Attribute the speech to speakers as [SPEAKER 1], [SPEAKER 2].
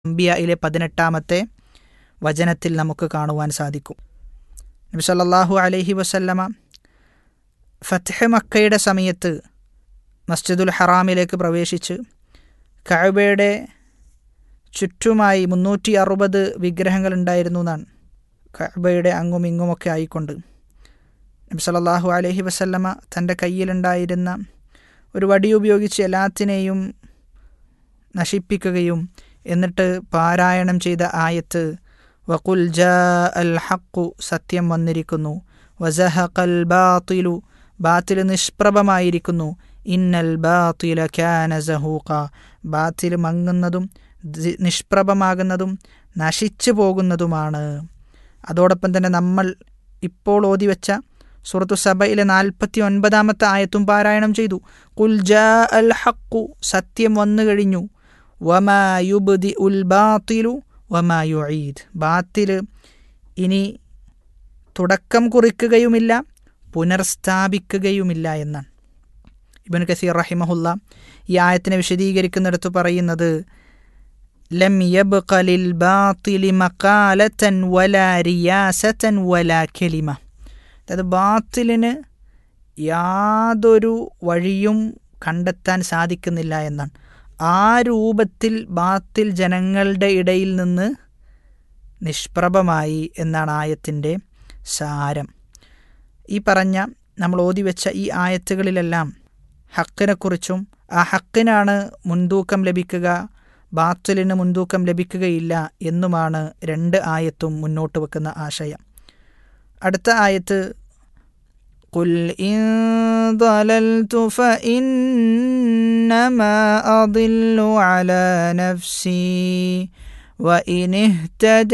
[SPEAKER 1] അംബിയയിലെ പതിനെട്ടാമത്തെ വചനത്തിൽ നമുക്ക് കാണുവാൻ സാധിക്കും നബി സല്ലല്ലാഹു അലൈഹി വസല്ലമ ഫത്ഹ് മക്കയുടെ സമയത്ത് മസ്ജിദുൽ ഹറാമിലേക്ക് പ്രവേശിച്ച് കഅബയുടെ ചുറ്റുമായി മുന്നൂറ്റി അറുപത് വിഗ്രഹങ്ങൾ ഉണ്ടായിരുന്നു എന്നാണ് കഅബയുടെ അങ്ങും ഇങ്ങുമൊക്കെ ആയിക്കൊണ്ട് നബി സല്ലല്ലാഹു അലൈഹി വസല്ലമ തൻ്റെ കയ്യിലുണ്ടായിരുന്ന ഒരു വടി ഉപയോഗിച്ച് എല്ലാത്തിനെയും നശിപ്പിക്കുകയും എന്നിട്ട് പാരായണം ചെയ്ത ആയത്ത് വകുൽ ജാ അൽ ഹക്കു സത്യം വന്നിരിക്കുന്നു വസഹഖൽ ബാത്തിലു ബാത്തിൽ നിഷ്പ്രഭമായിരിക്കുന്നു ഇന്നൽ ബാത്തില ക്യാന സഹൂഖ ബാത്തിൽ മങ്ങുന്നതും ദി- നിഷ്പ്രഭമാകുന്നതും നശിച്ചു പോകുന്നതുമാണ് അതോടൊപ്പം തന്നെ നമ്മൾ ഇപ്പോൾ ഓതിവെച്ച സുറത്തു സബയിലെ നാൽപ്പത്തി ഒൻപതാമത്തെ ആയത്തും പാരായണം ചെയ്തു കുൽ ജാ അൽ ഹക്കു സത്യം വന്നു കഴിഞ്ഞു വമാ യുബ്ദി ഉൽ ബാത്തിലു വമാ യുഈദ് ബാത്തിൽ ഇനി തുടക്കം കുറിക്കുകയുമില്ല പുനർസ്ഥാപിക്കുകയുമില്ല എന്നാണ് ഇബൻ കസീർ റഹിമഹുല്ല ഈ ആയത്തിനെ വിശദീകരിക്കുന്നിടത്ത് പറയുന്നത് ലം യബ്ഖ ലിൽ ബാത്തിലി മഖാലതൻ വലാ റിയാസതൻ വലാ കലിമ അതായത് ബാത്തിലിന് യാതൊരു വഴിയും കണ്ടെത്താൻ സാധിക്കുന്നില്ല എന്നാണ് ആ രൂപത്തിൽ ബാത്തിൽ ജനങ്ങളുടെ ഇടയിൽ നിന്ന് നിഷ്പ്രഭമായി എന്നാണ് ആയത്തിൻ്റെ സാരം ഈ പറഞ്ഞ നമ്മൾ ഓതിവെച്ച ഈ ആയത്തുകളിലെല്ലാം ഹക്കിനെക്കുറിച്ചും ആ ഹക്കിനാണ് മുൻതൂക്കം ലഭിക്കുക ബാത്തിലിന് മുൻതൂക്കം ലഭിക്കുകയില്ല എന്നുമാണ് രണ്ട് ആയത്തും മുന്നോട്ട് വെക്കുന്ന ആശയം അടുത്ത ആയത്ത് قل إن ضللت فإنما أضل على نفسي وإن اهتدى